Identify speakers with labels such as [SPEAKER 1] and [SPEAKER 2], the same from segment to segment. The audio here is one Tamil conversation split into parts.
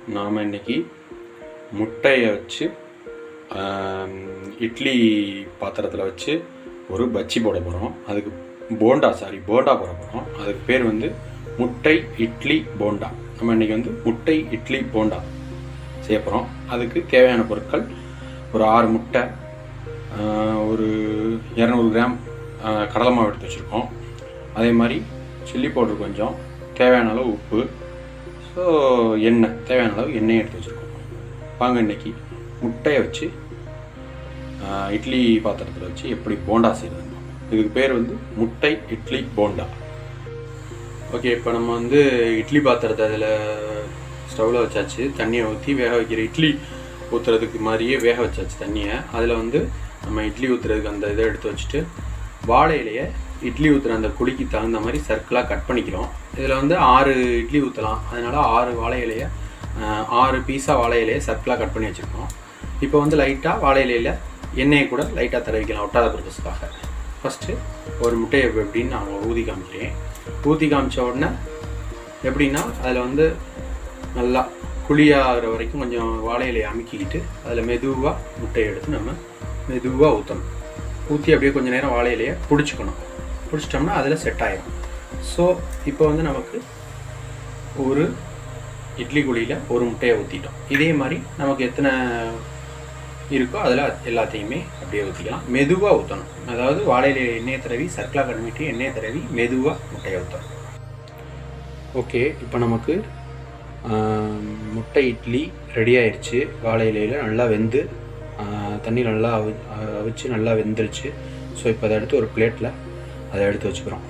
[SPEAKER 1] நாம் இன்னைக்கு முட்டையை வச்சு ஆம், இட்லி பாத்திரத்தில் வச்சு ஒரு பஜ்ஜி போட போகிறோம் அதுக்கு போண்டா சாரி போண்டா போட போகிறோம் அதுக்கு பேர் வந்து முட்டை இட்லி போண்டா நம்ம இன்னைக்கு வந்து முட்டை இட்லி போண்டா செய்ய போகிறோம் அதுக்கு தேவையான பொருட்கள் ஒரு ஆறு முட்டை ஆஹ், ஒரு இரநூறு கிராம் ஆஹ், கடலை மாவு எடுத்து வச்சுருக்கோம் அதே மாதிரி சில்லி பவுடர் கொஞ்சம் தேவையான அளவு உப்பு ஸோ எண்ணெய் தேவையான அளவு எண்ணெய் எடுத்து வச்சுருக்கோம் வாங்க இன்னைக்கு முட்டையை வச்சு ஆஹ், இட்லி பாத்திரத்தில் வச்சு எப்படி போண்டா செய்யறது இதுக்கு பேர் வந்து முட்டை இட்லி போண்டா ஓகே இப்போ நம்ம வந்து இட்லி பாத்திரத்தை அதில் ஸ்டவ்வில் வச்சாச்சு தண்ணியை ஊற்றி வேக வைக்கிற இட்லி ஊற்றுறதுக்கு மாதிரியே வேக வச்சாச்சு தண்ணியை அதில் வந்து நம்ம இட்லி ஊற்றுறதுக்கு அந்த இதை எடுத்து வச்சுட்டு வாழை இலையை இட்லி ஊற்றுற அந்த குழிக்கு தகுந்த மாதிரி சர்க்கிளாக கட் பண்ணிக்கிறோம் இதில் வந்து ஆறு இட்லி ஊற்றலாம் அதனால் ஆறு வாழை இலையை ஆஹ், ஆறு பீஸாக வாழை இலையை சர்க்கிளாக கட் பண்ணி வச்சுருக்கோம் இப்போ வந்து லைட்டாக வாழை இலையில் எண்ணெயை கூட லைட்டாக தடவிக்கலாம் ஒட்டாத பர்பஸ்க்காக ஃபஸ்ட்டு ஒரு முட்டையை எப்படின்னு நான் ஊதி காமிக்கிறேன் ஊற்றி காமிச்ச உடனே எப்படின்னா அதில் வந்து நல்லா குழியாகிற வரைக்கும் கொஞ்சம் வாழை இலையை அமுக்கிக்கிட்டு அதில் மெதுவாக முட்டையை எடுத்து நம்ம மெதுவாக ஊற்றணும் ஊற்றி அப்படியே கொஞ்சம் நேரம் வாழை இலையை பிடிச்சிக்கணும் பிடிச்சிட்டோம்னா அதில் செட் ஆயிடும் ஸோ இப்போ வந்து நமக்கு ஒரு இட்லி குழியில் ஒரு முட்டையை ஊற்றிட்டோம் இதே மாதிரி நமக்கு எத்தனை இருக்கோ அதில் எல்லாத்தையுமே அப்படியே ஊற்றிக்கலாம் மெதுவாக ஊற்றணும் அதாவது வாழையில எண்ணெயை தடவி சர்க்கலா கண்மிட்டு எண்ணெயை தடவி மெதுவாக முட்டையை ஊற்றணும் ஓகே இப்போ நமக்கு ஆம், முட்டை இட்லி ரெடி ஆயிடுச்சு வாழை இலையில் நல்லா வெந்து ஆ, தண்ணி நல்லா அவி அவிச்சு நல்லா வெந்துருச்சு ஸோ இப்போ அதை எடுத்து ஒரு பிளேட்டில் அதை எடுத்து வச்சுக்கிறோம்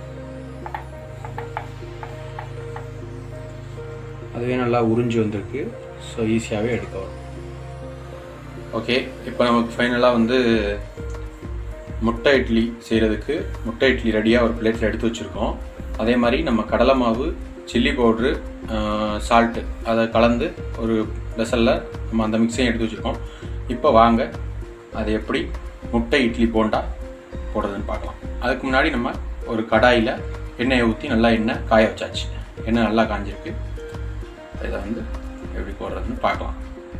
[SPEAKER 1] அதுவே நல்லா உறிஞ்சு வந்திருக்கு ஸோ ஈஸியாகவே எடுக்க வரும் ஓகே இப்போ நமக்கு ஃபைனலாக வந்து முட்டை இட்லி செய்கிறதுக்கு முட்டை இட்லி ரெடியாக ஒரு பிளேட்டில் எடுத்து வச்சுருக்கோம் அதே மாதிரி நம்ம கடலை மாவு சில்லி பவுட்ரு சால்ட்டு அதை கலந்து ஒரு வெசலில் நம்ம அந்த மிக்ஸையும் எடுத்து வச்சுருக்கோம் இப்போ வாங்க அது எப்படி முட்டை இட்லி போண்டா போடுறதுன்னு பார்க்கலாம் அதுக்கு முன்னாடி நம்ம ஒரு கடாயில் எண்ணெயை ஊற்றி நல்லா எண்ணெய் காய வச்சாச்சு எண்ணெய் நல்லா காஞ்சிருக்கு இதை வந்து எப்படி போடுறதுன்னு பார்க்கலாம்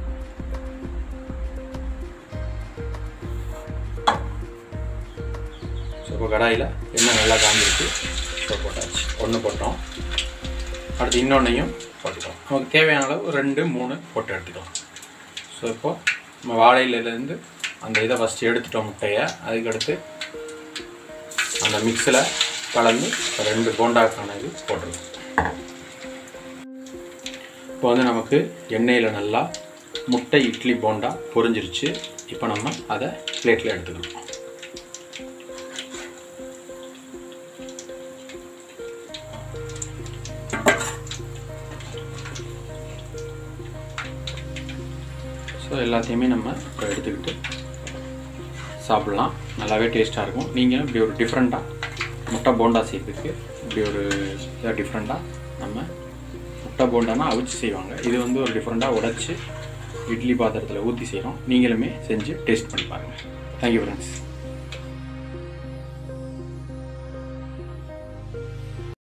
[SPEAKER 1] ஸோ இப்போ கடாயில் எண்ணெய் நல்லா காஞ்சிருக்கு ஸோ போட்டாச்சு ஒன்று போட்டோம் அடுத்து இன்னொன்னையும் போட்டுக்கலாம் நமக்கு தேவையான அளவு ரெண்டு மூணு போட்டு எடுத்துக்கலாம் ஸோ இப்போ நம்ம வாழையிலேருந்து அந்த இதை ஃபஸ்ட்டு எடுத்துட்டோம் முட்டையை அதுக்கடுத்து அந்த மிக்ஸில் கலந்து ரெண்டு போண்டாக்கான இது போட்டுருவோம் இப்போ வந்து நமக்கு எண்ணெயில் நல்லா முட்டை இட்லி போண்டா பொரிஞ்சிருச்சு இப்போ நம்ம அதை பிளேட்டில் எடுத்துக்கணும் ஸோ எல்லாத்தையுமே நம்ம இப்போ எடுத்துக்கிட்டு சாப்பிட்லாம் நல்லாவே டேஸ்ட்டாக இருக்கும் நீங்கள் இப்படி ஒரு டிஃப்ரெண்ட்டாக முட்டை போண்டா செய்யறதுக்கு இப்படி ஒரு இதாக டிஃப்ரெண்ட்டாக நம்ம முட்டை போண்டானா அவிச்சு செய்வாங்க இது வந்து ஒரு டிஃப்ரெண்ட்டாக உடைச்சி இட்லி பாத்திரத்தில் ஊற்றி செய்கிறோம் நீங்களுமே செஞ்சு டேஸ்ட் பண்ணி பாருங்கள் தேங்க்யூ ஃப்ரெண்ட்ஸ்